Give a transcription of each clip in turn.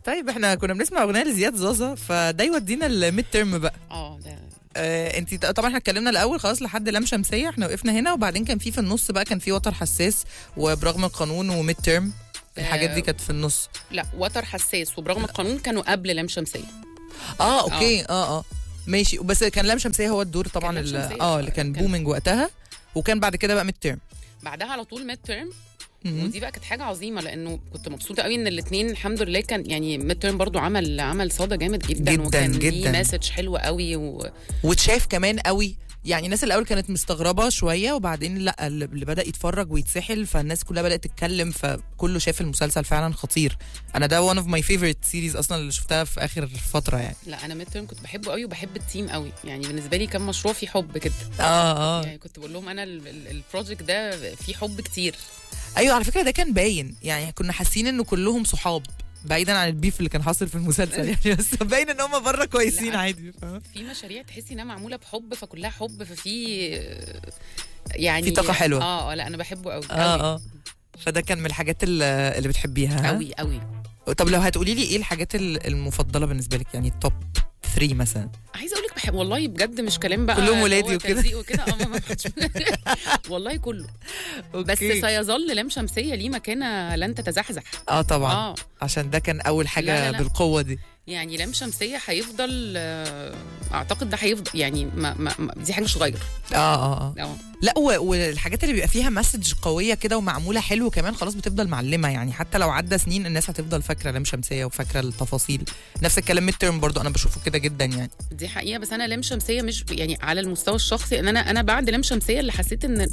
طيب احنا كنا بنسمع اغنيه لزياد زازا فده يودينا الميد تيرم بقى اه ده آه انت طبعا احنا اتكلمنا الاول خلاص لحد لام شمسيه احنا وقفنا هنا وبعدين كان في في النص بقى كان في وتر حساس وبرغم القانون وميد تيرم الحاجات دي آه. كانت في النص لا وتر حساس وبرغم القانون كانوا قبل لام شمسيه اه اوكي اه اه ماشي بس كان لام شمسيه هو الدور طبعا كان ال- لام شمسية. اه اللي كان كان- بومينج وقتها وكان بعد كده بقى ميد تيرم بعدها على طول ميد تيرم ودي بقى كانت حاجه عظيمه لانه كنت مبسوطه قوي ان الاثنين الحمد لله كان يعني ميد تيرم برضو عمل عمل صدى جامد جدا, جداً، وكان جداً. ليه مسج حلوه قوي و... واتشاف كمان قوي يعني الناس الاول كانت مستغربه شويه وبعدين لا اللي اللي بدا يتفرج ويتسحل فالناس كلها بدات تتكلم فكله شاف المسلسل فعلا خطير انا ده one of my favorite series اصلا اللي شفتها في اخر فتره يعني لا انا ميد تيرم كنت بحبه قوي وبحب التيم قوي يعني بالنسبه لي كان مشروع فيه حب كده اه اه يعني كنت بقول لهم انا ال- ال- البروجكت ده فيه حب كتير ايوه على فكره ده كان باين يعني كنا حاسين انه كلهم صحاب بعيدا عن البيف اللي كان حاصل في المسلسل يعني بس باين ان هم بره كويسين لا. عادي فاهمة؟ في مشاريع تحسي انها معموله بحب فكلها حب ففي يعني في طاقة حلوة. اه آه، لا انا بحبه قوي اه اه فده كان من الحاجات اللي اللي بتحبيها ها؟ قوي قوي طب لو هتقولي لي ايه الحاجات ال- المفضله بالنسبه لك يعني التوب 3 مثلا عايزه اقول لك بحب والله بجد مش كلام بقى كلهم اللي ولادي هو وكده. تلزيق وكده اه ما- ما حدش- والله كله بس سيظل لام شمسيه ليه مكانه لن تتزحزح اه طبعا اه عشان ده كان اول حاجه لا، لا، لا. بالقوه دي يعني لام شمسيه هيفضل آه، اعتقد ده هيفضل يعني ما ما ما- دي حاجه مش هتغير اه اه اه اه لا و- والحاجات اللي بيبقى فيها مسج قويه كده ومعموله حلو كمان خلاص بتفضل معلمه يعني حتى لو عدى سنين الناس هتفضل فاكره لام شمسيه وفاكره التفاصيل نفس الكلام ميد تيرم برضو انا بشوفه كده جدا يعني دي حقيقه بس انا لام شمسيه مش يعني على المستوى الشخصي ان انا انا بعد لام شمسيه اللي حسيت ان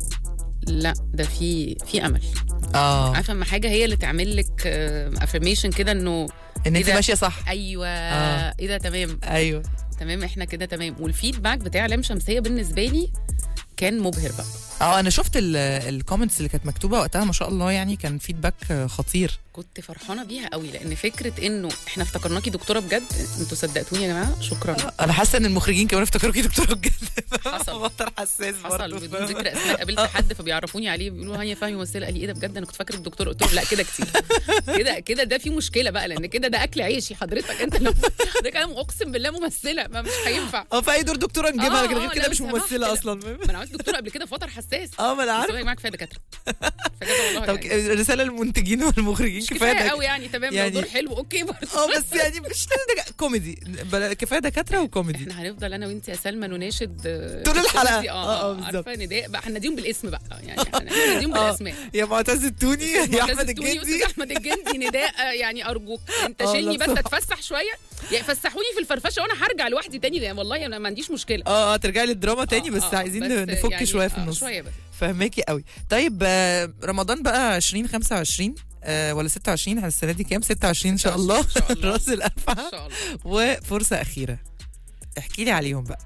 لا ده في في امل اه عارفه اما حاجه هي اللي تعمل لك افirmation كده انه ان إيه انت ده؟ ماشيه صح ايوه آه. ايه ده تمام ايوه تمام احنا كده تمام والفيدباك بتاع لام شمسيه بالنسبه لي كان مبهر بقى اه انا شفت الكومنتس اللي كانت مكتوبه وقتها ما شاء الله يعني كان فيدباك خطير كنت فرحانه بيها قوي لان فكره انه احنا افتكرناكي دكتوره بجد انتوا صدقتوني يا جماعه شكرا انا حاسه ان المخرجين كمان افتكروكي دكتوره بجد حصل. وتر حساس حصل برضه بدون ذكر اسماء قابلت حد فبيعرفوني عليه بيقولوا هانيا فهمي ممثله قال لي ايه ده بجد انا كنت فاكره الدكتور قلت له لا كده كتير كده كده ده في مشكله بقى لان كده ده اكل عيشي حضرتك انت لو حضرتك انا اقسم بالله ممثله ما مش هينفع اه في اي دور دكتوره نجيبها آه، لكن آه، غير كده لو مش سمحت ممثله لا. اصلا ما انا عملت دكتوره قبل كده في وتر حساس اه ما انا بس عارف هو يا جماعه كفايه دكاتره كفايه والله طب يعني. رساله للمنتجين والمخرجين مش كفايه كفايه دك- قوي يعني تمام يعني- لو دور حلو اوكي برضه اه بس يعني مش لازم دك- كوميدي بلا- كفايه دكاتره وكوميدي احنا هنفضل انا وانت يا سلمى نناشد آه، طول الحلقة. دي، آه، اه آه، اه بالظبط. عارفه نداء بقى هناديهم بالاسم بقى يعني هناديهم آه. بالاسماء يا معتز التوني يا معتز احمد التوني الجندي واستاذ احمد الجندي نداء آه، يعني ارجوك انت آه، شيلني لا بس بصراحة. اتفسح شويه يعني فسحوني في الفرفشه وانا هرجع لوحدي تاني لأن والله انا ما عنديش مشكله اه اه ترجعي للدراما تاني آه، بس آه، عايزين بس نفك يعني شويه في آه، النص شويه بس فهماكي قوي طيب آه، رمضان بقى 2025 آه ولا 26 على السنه دي كام 26 ان شاء الله 26 إن شاء الله. راس ان الافعى شاء الله وفرصه اخيره احكي لي عليهم بقى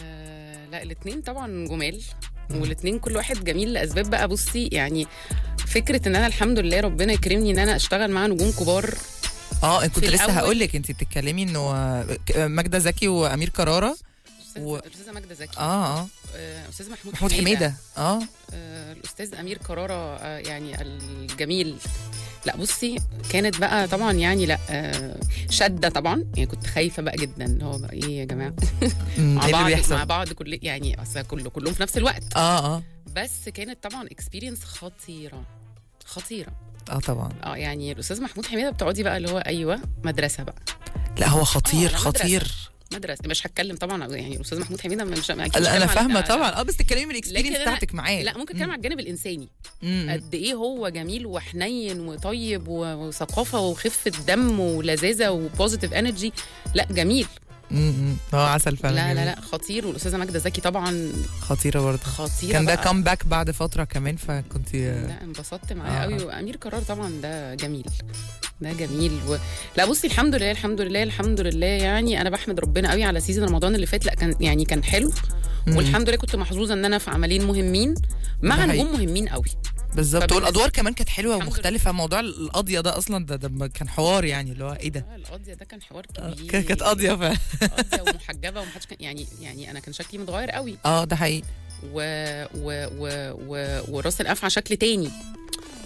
آه لا الاثنين طبعا جمال والاثنين كل واحد جميل لاسباب بقى بصي يعني فكره ان انا الحمد لله ربنا يكرمني ان انا اشتغل مع نجوم كبار اه أنا كنت في لسه الأول- هقول لك انت بتتكلمي انه آه، ك- ماجده زكي وامير كراره أستاذ- و- الاستاذه ماجده زكي اه اه آه، استاذ محمود, محمود حميده اه آه، الاستاذ امير كراره آه، يعني الجميل لا بصي كانت بقى طبعا يعني لا آه، شده طبعا يعني كنت خايفه بقى جدا اللي هو بقى ايه يا جماعه أمم، مع ايه اللي بعض بيحصل مع بعض كل يعني اصل كله كلهم في نفس الوقت اه اه بس كانت طبعا اكسبيرينس خطيره خطيره اه طبعا اه يعني الاستاذ محمود حميده بتقعدي بقى اللي هو ايوه مدرسه بقى لا هو خطير آه، لا، خطير مدرسه مش هتكلم طبعا يعني الاستاذ محمود حميده مش أكيد مش لا انا هتكلم على- فاهمه على- طبعا اه بس تتكلمي من الاكسبيرينس لكن أنا- بتاعتك معاه لا ممكن اتكلم على الجانب الانساني مم. قد ايه هو جميل وحنين وطيب و- وثقافه وخفه دم ولذاذه وبوزيتيف انرجي لا جميل امم هو عسل فعلا لا لا جميل. لا خطير والاستاذه ماجده زكي طبعا خطيره برضه خطيره كان ده بقى. كومباك بعد فتره كمان فكنت لا انبسطت معاه آه. قوي وامير كرار طبعا ده جميل ده جميل و... لا بصي الحمد لله الحمد لله الحمد لله يعني انا بحمد ربنا قوي على سيزون رمضان اللي فات لا كان يعني كان حلو مم. والحمد لله كنت محظوظه ان انا في عملين مهمين ده مع حقيقي. نجوم مهمين قوي بالظبط فبالنسبة- والادوار كمان كانت حلوه الحمد ومختلفه موضوع القضيه ده اصلا ده, ده كان حوار يعني اللي هو ايه ده آه، القضيه ده كان حوار آه، كبير كانت كانت قاضيه فعلا قاضيه ومحجبه ومحدش كان يعني يعني انا كان شكلي متغير قوي اه ده حقيقي و و و و وراس الافعى شكل تاني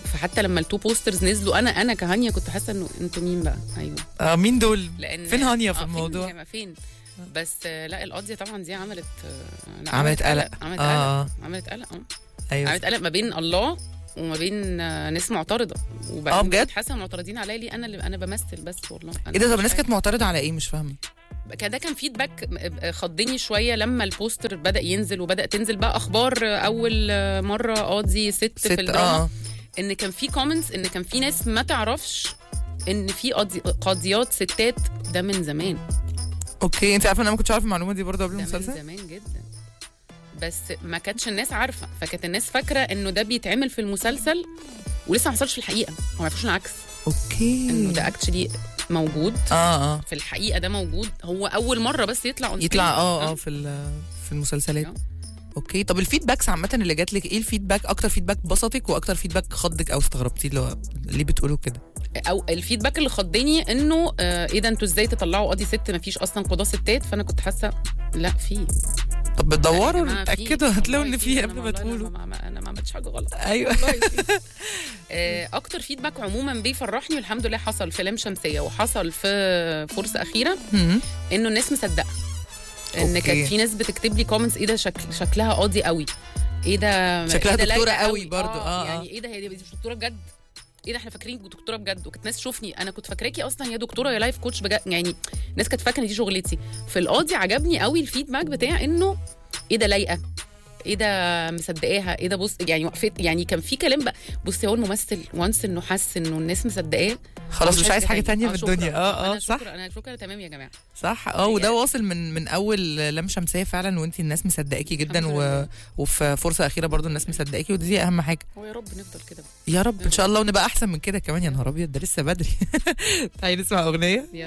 فحتى لما التو بوسترز نزلوا انا انا كهانيا كنت حاسه انه انتوا مين بقى ايوه آه مين دول لان فين هانيا في آه، الموضوع؟ فين, فين بس آه، لا القضيه طبعا دي عملت آه، لا، عملت قلق. عملت آه. قلق عملت قلق اه ايوه عملت قلق ما بين الله وما بين آه، ناس معترضه وبعدين آه، بجد؟ بقيت حاسه معترضين عليا ليه انا اللي انا بمثل بس والله أنا ايه ده طب مش الناس فاهمة. كانت معترضه على ايه مش فاهمه كان ده كان فيدباك م- خضني شويه لما البوستر بدا ينزل وبدا تنزل بقى اخبار اول مره قاضي ست, ست في الدراما اه ان كان في كومنتس ان كان في ناس ما تعرفش ان في قاضي قاضيات ستات ده من زمان اوكي انت عارفه انا ما كنتش عارفه المعلومه دي برضه قبل ده من المسلسل زمان جدا بس ما كانتش الناس عارفه فكانت الناس فاكره انه ده بيتعمل في المسلسل ولسه ما حصلش في الحقيقه هو ما يعرفوش العكس اوكي انه ده اكشلي موجود اه اه في الحقيقه ده موجود هو اول مره بس يطلع on يطلع screen. اه اه في ال- في المسلسلات آه. اوكي طب الفيدباكس عامه اللي جات لك ايه الفيدباك اكتر فيدباك بسطك واكتر فيدباك خضك او استغربتيه اللي هو ليه بتقولوا كده او الفيدباك اللي خضني انه آه ايه ده انتوا ازاي تطلعوا قاضي ست ما فيش اصلا قضاه ستات فانا كنت حاسه لا في طب بتدوروا لا يا جماعة في. تاكدوا هتلاقوا والله ان في أنا قبل ما والله أنا تقولوا ما- ما- انا ما عملتش حاجه غلط ايوه والله في. آه، اكتر فيدباك عموما بيفرحني والحمد لله حصل في لام شمسيه وحصل في فرصه اخيره مم. انه الناس مصدقه ان أوكي. كانت في ناس بتكتب لي كومنتس ايه ده شكل شكلها قاضي قوي ايه ده شكلها إيه ده دكتورة لايقة قوي برضو. آه، آه. يعني ايه ده هي دي مش دكتوره بجد ايه ده احنا فاكرين دكتوره بجد وكانت ناس تشوفني انا كنت فاكراكي اصلا يا دكتوره يا لايف كوتش بجد يعني ناس كانت فاكره ان دي شغلتي في القاضي عجبني قوي الفيدباك بتاع انه ايه ده لايقه ايه ده مصدقاها ايه ده بص يعني وقفت يعني كان في كلام بقى بصي هو الممثل وانس انه حس انه الناس مصدقاه خلاص مش عايز حاجه تانية من شكراً. الدنيا اه اه أنا صح شكرا انا شكرا تمام يا جماعه صح اه وده واصل من من اول لام شمسيه فعلا وانت الناس مصدقاكي جدا الحمد و... لله. وفي فرصه اخيره برضو الناس مصدقاكي ودي اهم حاجه هو يا رب نفضل كده يا رب ان شاء الله ونبقى احسن من كده كمان يا نهار ابيض ده لسه بدري تعالي نسمع اغنيه يلا